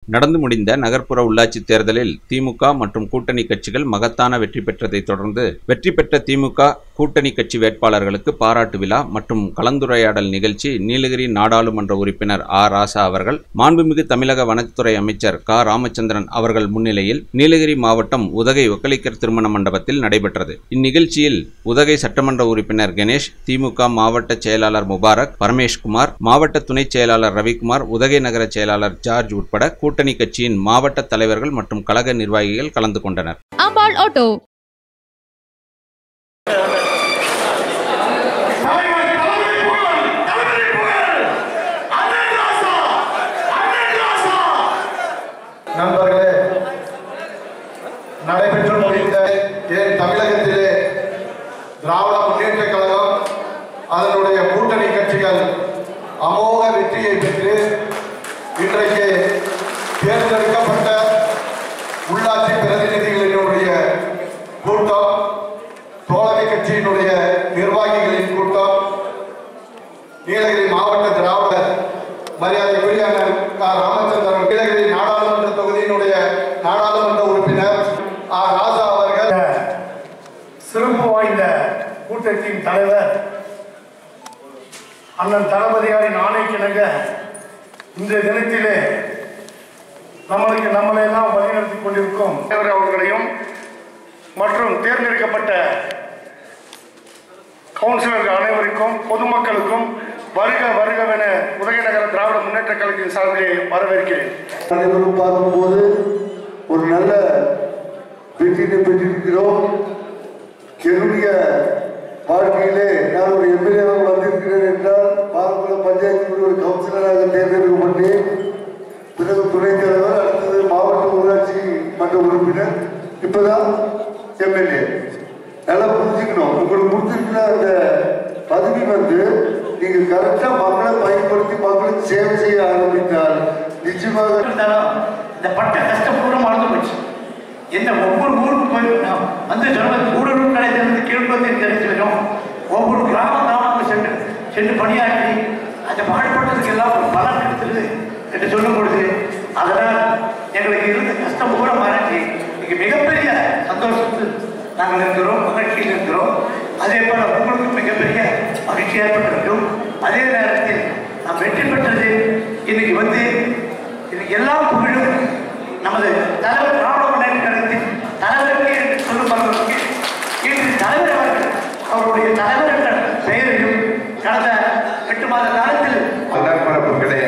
நடந்து முடிந்த நகர்ப்புற உள்ளாட்சி தேர்தலில் திமுக மற்றும் கூட்டணி கட்சிகள் மகத்தான வெற்றி பெற்றதை தொடர்ந்து வெற்றி பெற்ற திமுக கூட்டணி கட்சி வேட்பாளர்களுக்கு பாராட்டு விழா மற்றும் கலந்துரையாடல் நிகழ்ச்சி நீலகிரி நாடாளுமன்ற உறுப்பினர் ஆ ராசா அவர்கள் மாண்புமிகு தமிழக வனத்துறை அமைச்சர் க ராமச்சந்திரன் அவர்கள் முன்னிலையில் நீலகிரி மாவட்டம் உதகை ஒக்கலிக்கர் திருமண மண்டபத்தில் நடைபெற்றது இந்நிகழ்ச்சியில் உதகை சட்டமன்ற உறுப்பினர் கணேஷ் திமுக மாவட்ட செயலாளர் முபாரக் பரமேஷ்குமார் மாவட்ட துணைச் செயலாளர் ரவிக்குமார் உதகை நகர செயலாளர் ஜார்ஜ் உட்பட கூட்டணி கட்சியின் மாவட்ட தலைவர்கள் மற்றும் கழக நிர்வாகிகள் கலந்து கொண்டனர் அம்பாள் ஆட்டோ நண்பர்களே நடைபெற்று முடிந்த ஏன் தமிழகத்திலே திராவிட முன்னேற்ற கழகம் அதனுடைய கூட்டணி கட்சிகள் அமோக வெற்றியை பெற்று இன்றைக்கு தேர்ந்தெடுக்கப்பட்ட உள்ளாட்சி பிரதிநிதிகளினுடைய கூட்டம் தோழமை கட்சியினுடைய நிர்வாகிகளின் கூட்டம் நீலகிரி மாவட்ட திராவிட மரியாதைக்குரிய அண்ணன் க. ராமச்சந்திரன் நீலகிரி நாடாளுமன்ற தொகுதியினுடைய நாடாளுமன்ற உறுப்பினர் ஆ ராஜா அவர்கள் சிறப்பு வாய்ந்த கூட்டத்தின் தலைவர் அண்ணன் தளபதியாரின் ஆணைக்கிணங்க இன்றைய தினத்திலே நம்மளுக்கு நம்மளை எல்லாம் வழிநடத்தி கொண்டிருக்கும் தலைவர் அவர்களையும் மற்றும் தேர்ந்தெடுக்கப்பட்ட கவுன்சிலர்கள் அனைவருக்கும் பொதுமக்களுக்கும் வருக வருகவென உதகை நகர திராவிட முன்னேற்ற கழகத்தின் சார்பிலே வரவேற்கிறேன் அனைவரும் பார்க்கும்போது ஒரு நல்ல வெற்றினை பெற்றிருக்கிறோம் என்னுடைய வாழ்க்கையிலே நான் ஒரு எம்எல்ஏவாக வந்திருக்கிறேன் என்றால் பாரம்பரிய பஞ்சாயத்து ஒரு கவுன்சிலராக தேர்ந்தெடுக்கப்பட்டேன் பிறகு துணைத் தலைவர் அடுத்தது மாவட்ட ஊராட்சி மன்ற உறுப்பினர் இப்பதான் எம்எல்ஏ நல்லா புரிஞ்சுக்கணும் உங்களுக்கு கொடுத்திருக்கிற அந்த பதவி வந்து நீங்க கரெக்டா மக்களை பயன்படுத்தி மக்களுக்கு சேவை செய்ய ஆரம்பித்தால் நிச்சயமாக இருந்தாலும் இந்த பட்ட கஷ்டம் பூரா மறந்து போச்சு என்ன ஒவ்வொரு ஊருக்கு போய் நான் வந்து சொன்ன கூடலூர் கடையிலிருந்து கீழ்பத்தில் தெரிஞ்சு வரும் ஒவ்வொரு கிராம கிராமத்துக்கு சென்று சென்று பணியாற்றி அந்த பாடுபட்டதுக்கு எல்லாம் ஒரு பலன் கிடைத்தது என்று சொல்லும் பொழுது அதனால் எங்களுக்கு இருந்த கஷ்டம் பூரா மறைஞ்சி இங்கே மிகப்பெரிய சந்தோஷத்தில் நாங்கள் இருக்கிறோம் மகிழ்ச்சியில் இருக்கிறோம் அதே போல உங்களுக்கு மிகப்பெரிய மகிழ்ச்சி ஏற்பட்டிருக்கும் அதே நேரத்தில் நாம் வெற்றி பெற்றது இன்னைக்கு வந்து இது எல்லா புகழும் நமது தலைவர் திராவிட முன்னேற்ற கழகத்தின் தலைவருக்கு என்று சொல்லும் அளவுக்கு இன்று தலைவர் அவர்கள் அவருடைய தலைவர் என்ற பெயரையும் கடந்த எட்டு மாத காலத்தில் உடன்பிறப்புகளே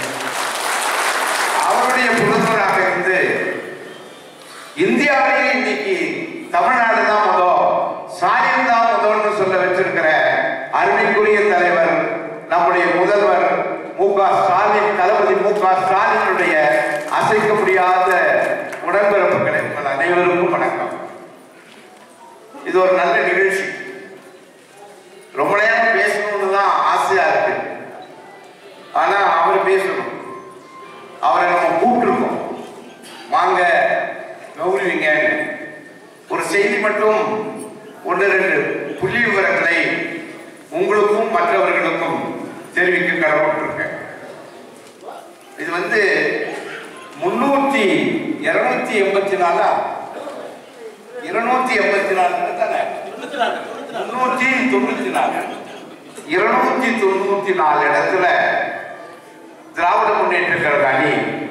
அவருடைய புதல்வராக இருந்து இந்தியாவிலேயே இன்னைக்கு தமிழ்நாடு தான் முதல் சாயம் தான் முதல்னு சொல்ல வச்சிருக்கிற அருமைக்குரிய தலைவர் நம்முடைய முதல்வர் மு க ஸ்டாலின் தளபதி மு க ஸ்டாலினுடைய அசைக்க முடியாத உடன்பிறப்புகளே உங்கள் அனைவருக்கும் வணக்கம் இது ஒரு நல்ல நிகழ்ச்சி ரொம்ப நேரம் பேசணும்னு தான் ஆசையா இருக்கு ஆனா அவர் பேசணும் அவரை நம்ம கூப்பிட்டுருக்கோம் வாங்க கௌரவிங்கன்னு ஒரு செய்தி மட்டும் ஒன்று ரெண்டு புள்ளி விவரங்களை உங்களுக்கும் மற்றவர்களுக்கும் தெரிவிக்க கடமைப்பட்டிருக்கேன் இது வந்து முன்னூத்தி இருநூத்தி எண்பத்தி நாலா இருநூத்தி எண்பத்தி நாலு தானே முன்னூத்தி தொண்ணூத்தி நாலு இருநூத்தி தொண்ணூத்தி நாலு இடத்துல திராவிட முன்னேற்ற கழக அணி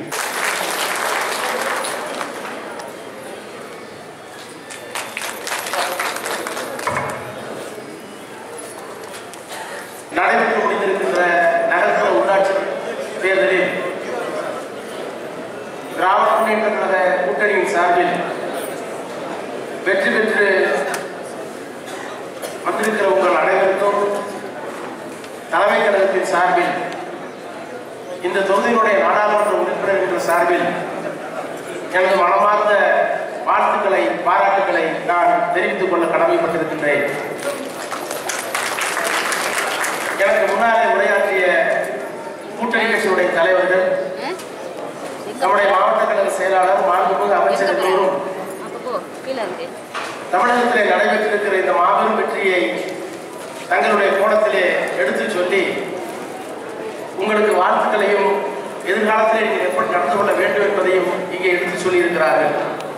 நடைபெற்று முடிந்திருக்கின்ற நகர்ப்புற உள்ளாட்சி தேர்தலில் திராவிட முன்னேற்ற கழக கூட்டணியின் சார்பில் வெற்றி பெற்று வந்திருக்கிற உங்கள் அனைவருக்கும் தலைமை கழகத்தின் சார்பில் இந்த தொகுதியினுடைய நாடாளுமன்ற உறுப்பினர் என்ற சார்பில் எனது மனமார்ந்த வாழ்த்துக்களை பாராட்டுக்களை நான் தெரிவித்துக் கொள்ள கடமைப்பட்டிருக்கின்றேன் எனக்கு முன்னாலே உரையாற்றிய கூட்டணி கட்சியுடைய தலைவர்கள் நம்முடைய மாவட்ட கழக செயலாளர் மாண்புமிகு அமைச்சர் எல்லோரும் தமிழகத்திலே நடைபெற்றிருக்கிற இந்த மாபெரும் வெற்றியை தங்களுடைய கோணத்திலே எடுத்துச் சொல்லி உங்களுக்கு வாழ்த்துக்களையும் எதிர்கால எதிர்காலத்தில் நீங்கள் எப்படி நடந்து கொள்ள வேண்டும் என்பதையும் இங்கே எடுத்து சொல்லியிருக்கிறார்கள்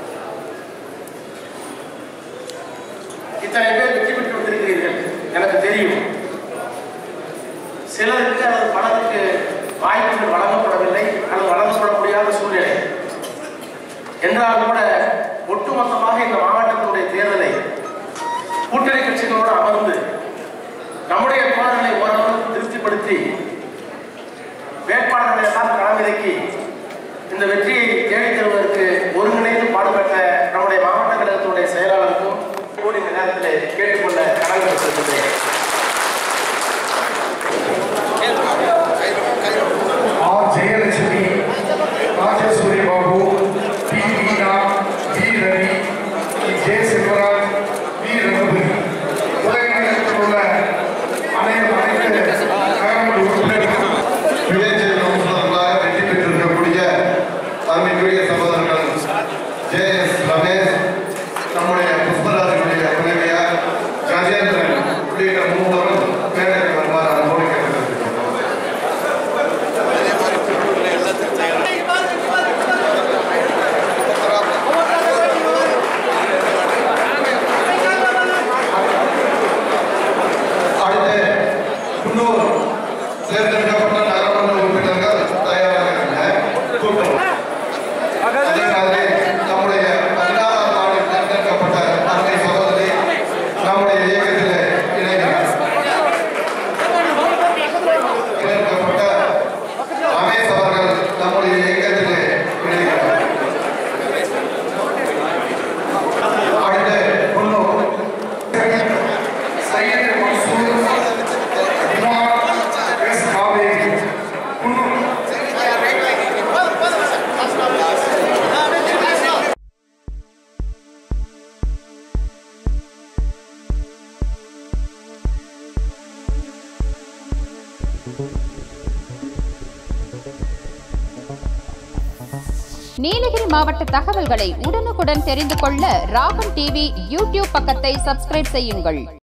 இத்தனை பேர் வெற்றி பெற்று வந்திருக்கிறீர்கள் எனக்கு தெரியும் சிலருக்கு அல்லது பலருக்கு வாய்ப்புகள் வழங்கப்படவில்லை அல்லது வழங்கப்பட முடியாத சூழ்நிலை என்றாலும் கூட ஒட்டுமொத்தமாக இந்த மாவட்டத்தினுடைய தேர்தலை கூட்டணி கட்சிகளோடு அமர்ந்து நம்முடைய தோழர்களை ஓரளவு திருப்திப்படுத்தி வேட்பாளர்களை எல்லாம் களமிறக்கி இந்த வெற்றியை தேடித் தருவதற்கு ஒருங்கிணைந்து பாடுபட்ட நம்முடைய மாவட்ட கழகத்தினுடைய செயலாளருக்கும் கூடி இந்த நேரத்தில் கேட்டுக்கொள்ள கடமைப்பட்டிருக்கிறேன் R Jayalakshmi Rajeshwari Babu P Meena P Ravi J Selvaraj P Raghupathi உலகத்தில் உள்ள அனைத்து அனைத்து நகரமன்ற உறுப்பினர்கள் விளைச்சல் கவுன்சிலர்களாக வெற்றி பெற்றிருக்கக்கூடிய அருமைக்குரிய சகோதரர்கள் ஜே எஸ் ரமேஷ் நம்முடைய புஷ்பராஜனுடைய துணைவியார் கஜேந்திரன் உள்ளிட்ட மூவரும் மேடைக்கு வருமாறு அன்போடு கேட்டுக்கொள்கிறோம் அடுத்து குன்னூர் தேர்ந்தெடுக்கப்பட்ட நகரமன்ற உறுப்பினர்கள் தயாராக இருங்க கூட்டம் அதே மாதிரி நம்முடைய பதினாறாம் ஆண்டு தேர்ந்தெடுக்கப்பட்ட அன்னை சகோதரி நம்முடைய இயக்கத்தில் இணைகிறார் தேர்ந்தெடுக்கப்பட்ட ரமேஷ் அவர்கள் நம்முடைய இயக்கத்தில் இணைகிறார் அடுத்து குன்னூர் சையத் மன்சூர் இமாம் எஸ் காவேரி குன்னூர் நீலகிரி மாவட்ட தகவல்களை உடனுக்குடன் தெரிந்து கொள்ள ராகம் டிவி யூடியூப் பக்கத்தை சப்ஸ்கிரைப் செய்யுங்கள்